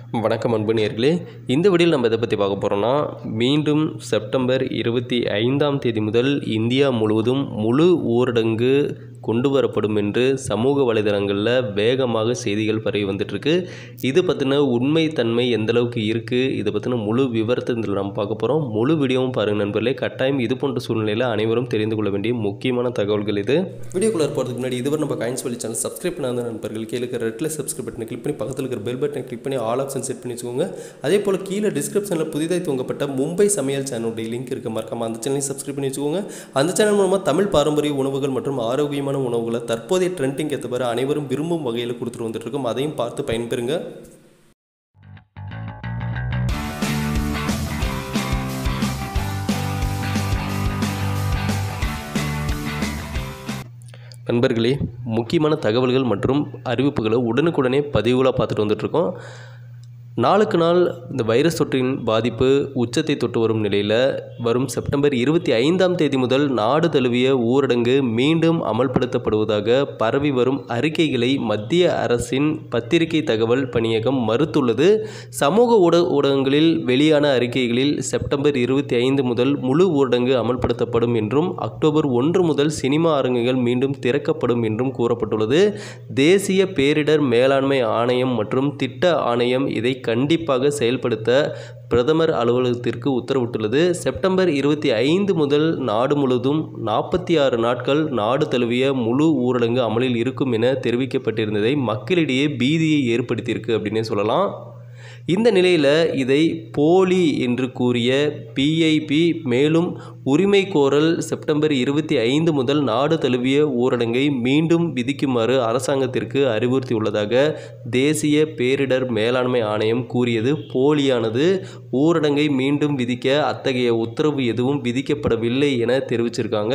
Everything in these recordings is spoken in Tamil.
வணக்கம் அன்பு நேயர்களே இந்த வீடியோவில் நம்ம எதை பற்றி பார்க்க போகிறோம்னா மீண்டும் செப்டம்பர் இருபத்தி ஐந்தாம் தேதி முதல் இந்தியா முழுவதும் முழு ஊரடங்கு கொண்டு வரப்படும் என்று சமூக வலைதளங்களில் வேகமாக செய்திகள் பரவி வந்துட்டுருக்கு இது பற்றின உண்மை தன்மை எந்த அளவுக்கு இருக்குது இதை பற்றின முழு விவரத்தை இதில் நம்ம பார்க்க போகிறோம் முழு வீடியோவும் பாருங்கள் நண்பர்களே கட்டாயம் இது போன்ற சூழ்நிலையில் அனைவரும் தெரிந்து கொள்ள வேண்டிய முக்கியமான தகவல்கள் இது வீடியோக்குள்ளே போகிறதுக்கு முன்னாடி இதுவரை நம்ம காயின்ஸ் வழி சேனல் சப்ஸ்கிரைப் பண்ணாத நண்பர்கள் கீழே இருக்கிற ரெட்டில் சப்ஸ்கிரைப் பட்டனை கிளிக் பண்ணி பக்கத்தில் இருக்கிற பெல் பட்டனை கிளிக் பண்ணி ஆல் ஆப்ஷன் செட் பண்ணி வச்சுக்கோங்க அதே போல் கீழே டிஸ்கிரிப்ஷனில் புதிதாக துவங்கப்பட்ட மும்பை சமையல் சேனலுடைய லிங்க் இருக்க மறக்காம அந்த சேனலையும் சப்ஸ்கிரைப் பண்ணி வச்சுக்கோங்க அந்த சேனல் மூலமாக தமிழ் பாரம்பரிய உணவுகள் மற்றும் ஆரோக்கியமான உணவுகளை தற்போதைய ட்ரெண்டிங் ஏற்றவாறு அனைவரும் விரும்பும் வகையில் கொடுத்துட்டு வந்துட்டு இருக்கோம் அதையும் பார்த்து பயன்பெறுங்க நண்பர்களே முக்கியமான தகவல்கள் மற்றும் அறிவிப்புகளை உடனுக்குடனே பதிவுகளாக பார்த்துட்டு வந்துட்ருக்கோம் நாளுக்கு நாள் இந்த வைரஸ் தொற்றின் பாதிப்பு உச்சத்தை தொட்டு வரும் நிலையில் வரும் செப்டம்பர் இருபத்தி ஐந்தாம் தேதி முதல் நாடு தழுவிய ஊரடங்கு மீண்டும் அமல்படுத்தப்படுவதாக பரவி வரும் அறிக்கைகளை மத்திய அரசின் பத்திரிகை தகவல் பணியகம் மறுத்துள்ளது சமூக ஊட ஊடகங்களில் வெளியான அறிக்கைகளில் செப்டம்பர் இருபத்தி ஐந்து முதல் முழு ஊரடங்கு அமல்படுத்தப்படும் என்றும் அக்டோபர் ஒன்று முதல் சினிமா அரங்குகள் மீண்டும் திறக்கப்படும் என்றும் கூறப்பட்டுள்ளது தேசிய பேரிடர் மேலாண்மை ஆணையம் மற்றும் திட்ட ஆணையம் இதை கண்டிப்பாக செயல்படுத்த பிரதமர் அலுவலகத்திற்கு உத்தரவிட்டுள்ளது செப்டம்பர் இருபத்தி ஐந்து முதல் நாடு முழுவதும் நாற்பத்தி ஆறு நாட்கள் நாடு தழுவிய முழு ஊரடங்கு அமலில் இருக்கும் என தெரிவிக்கப்பட்டிருந்ததை மக்களிடையே பீதியை ஏற்படுத்தியிருக்கு அப்படின்னே சொல்லலாம் இந்த நிலையில் இதை போலி என்று கூறிய பிஐபி மேலும் உரிமை கோரல் செப்டம்பர் இருபத்தி ஐந்து முதல் நாடு தழுவிய ஊரடங்கை மீண்டும் விதிக்குமாறு அரசாங்கத்திற்கு அறிவுறுத்தியுள்ளதாக தேசிய பேரிடர் மேலாண்மை ஆணையம் கூறியது போலியானது ஊரடங்கை மீண்டும் விதிக்க அத்தகைய உத்தரவு எதுவும் விதிக்கப்படவில்லை என தெரிவிச்சிருக்காங்க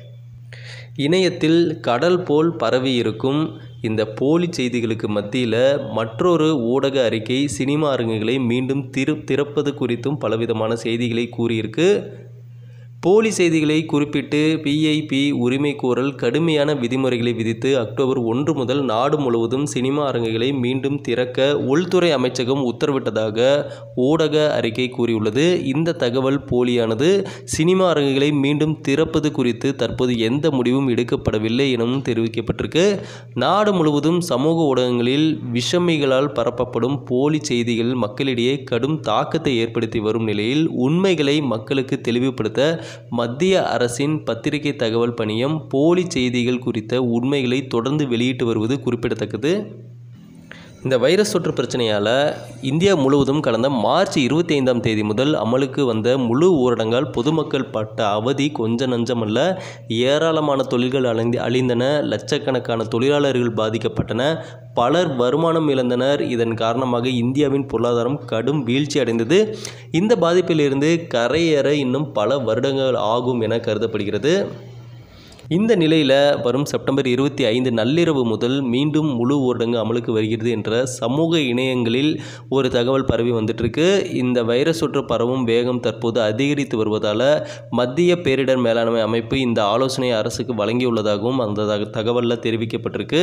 இணையத்தில் கடல் போல் பரவி இருக்கும் இந்த போலி செய்திகளுக்கு மத்தியில் மற்றொரு ஊடக அறிக்கை சினிமா அரங்குகளை மீண்டும் திரு திறப்பது குறித்தும் பலவிதமான செய்திகளை கூறியிருக்கு போலி செய்திகளை குறிப்பிட்டு பிஐபி உரிமை கோரல் கடுமையான விதிமுறைகளை விதித்து அக்டோபர் ஒன்று முதல் நாடு முழுவதும் சினிமா அரங்குகளை மீண்டும் திறக்க உள்துறை அமைச்சகம் உத்தரவிட்டதாக ஊடக அறிக்கை கூறியுள்ளது இந்த தகவல் போலியானது சினிமா அரங்குகளை மீண்டும் திறப்பது குறித்து தற்போது எந்த முடிவும் எடுக்கப்படவில்லை எனவும் தெரிவிக்கப்பட்டிருக்கு நாடு முழுவதும் சமூக ஊடகங்களில் விஷமிகளால் பரப்பப்படும் போலி செய்திகள் மக்களிடையே கடும் தாக்கத்தை ஏற்படுத்தி வரும் நிலையில் உண்மைகளை மக்களுக்கு தெளிவுபடுத்த மத்திய அரசின் பத்திரிகை தகவல் பணியம் போலி செய்திகள் குறித்த உண்மைகளை தொடர்ந்து வெளியிட்டு வருவது குறிப்பிடத்தக்கது இந்த வைரஸ் தொற்று பிரச்சனையால் இந்தியா முழுவதும் கடந்த மார்ச் இருபத்தி ஐந்தாம் தேதி முதல் அமலுக்கு வந்த முழு ஊரடங்கால் பொதுமக்கள் பட்ட அவதி கொஞ்ச நஞ்சமல்ல ஏராளமான தொழில்கள் அழிந்து அழிந்தன லட்சக்கணக்கான தொழிலாளர்கள் பாதிக்கப்பட்டன பலர் வருமானம் இழந்தனர் இதன் காரணமாக இந்தியாவின் பொருளாதாரம் கடும் வீழ்ச்சி அடைந்தது இந்த பாதிப்பிலிருந்து கரையேற இன்னும் பல வருடங்கள் ஆகும் என கருதப்படுகிறது இந்த நிலையில் வரும் செப்டம்பர் இருபத்தி ஐந்து நள்ளிரவு முதல் மீண்டும் முழு ஊரடங்கு அமலுக்கு வருகிறது என்ற சமூக இணையங்களில் ஒரு தகவல் பரவி வந்துட்டுருக்கு இந்த வைரஸ் தொற்று பரவும் வேகம் தற்போது அதிகரித்து வருவதால் மத்திய பேரிடர் மேலாண்மை அமைப்பு இந்த ஆலோசனை அரசுக்கு வழங்கியுள்ளதாகவும் அந்த தகவலில் தெரிவிக்கப்பட்டிருக்கு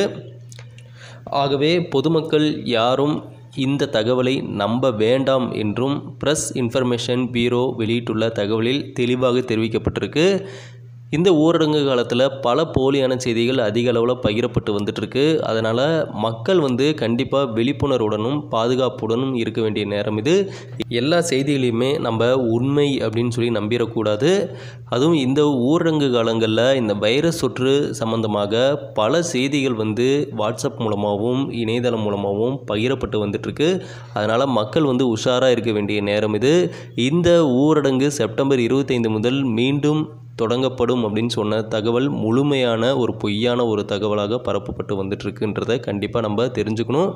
ஆகவே பொதுமக்கள் யாரும் இந்த தகவலை நம்ப வேண்டாம் என்றும் ப்ரெஸ் இன்ஃபர்மேஷன் பியூரோ வெளியிட்டுள்ள தகவலில் தெளிவாக தெரிவிக்கப்பட்டிருக்கு இந்த ஊரடங்கு காலத்தில் பல போலியான செய்திகள் அதிக அளவில் பகிரப்பட்டு வந்துட்டுருக்கு அதனால் மக்கள் வந்து கண்டிப்பாக விழிப்புணர்வுடனும் பாதுகாப்புடனும் இருக்க வேண்டிய நேரம் இது எல்லா செய்திகளையுமே நம்ம உண்மை அப்படின்னு சொல்லி நம்பிடக்கூடாது அதுவும் இந்த ஊரடங்கு காலங்களில் இந்த வைரஸ் தொற்று சம்பந்தமாக பல செய்திகள் வந்து வாட்ஸ்அப் மூலமாகவும் இணையதளம் மூலமாகவும் பகிரப்பட்டு வந்துட்டுருக்கு அதனால் மக்கள் வந்து உஷாராக இருக்க வேண்டிய நேரம் இது இந்த ஊரடங்கு செப்டம்பர் இருபத்தைந்து முதல் மீண்டும் தொடங்கப்படும் அப்படின்னு சொன்ன தகவல் முழுமையான ஒரு பொய்யான ஒரு தகவலாக பரப்பப்பட்டு வந்துட்டுருக்குன்றதை கண்டிப்பாக நம்ம தெரிஞ்சுக்கணும்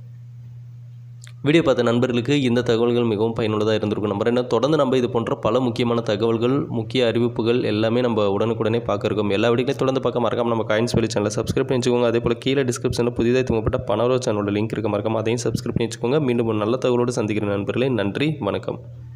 வீடியோ பார்த்த நண்பர்களுக்கு இந்த தகவல்கள் மிகவும் பயனுள்ளதாக இருந்திருக்கும் நம்பர் என்ன தொடர்ந்து நம்ம இது போன்ற பல முக்கியமான தகவல்கள் முக்கிய அறிவிப்புகள் எல்லாமே நம்ம உடனுக்குடனே பார்க்க இருக்கோம் எல்லா வீடியோலையும் தொடர்ந்து பார்க்க மறக்காம நம்ம காயின்ஸ் வெளி சேனலை சப்ஸ்கிரைப் பண்ணி வச்சுக்கோங்க அதே போல் கீழே டிஸ்கிரிப்ஷனில் புதிதாக துவங்கப்பட்ட பணவரோ சேனலோட லிங்க் இருக்க மறக்காம அதையும் சப்ஸ்கிரைப் பண்ணி வச்சுக்கோங்க மீண்டும் ஒரு நல்ல தகவலோடு சந்திக்கிற நண்பர்களே நன்றி வணக்கம்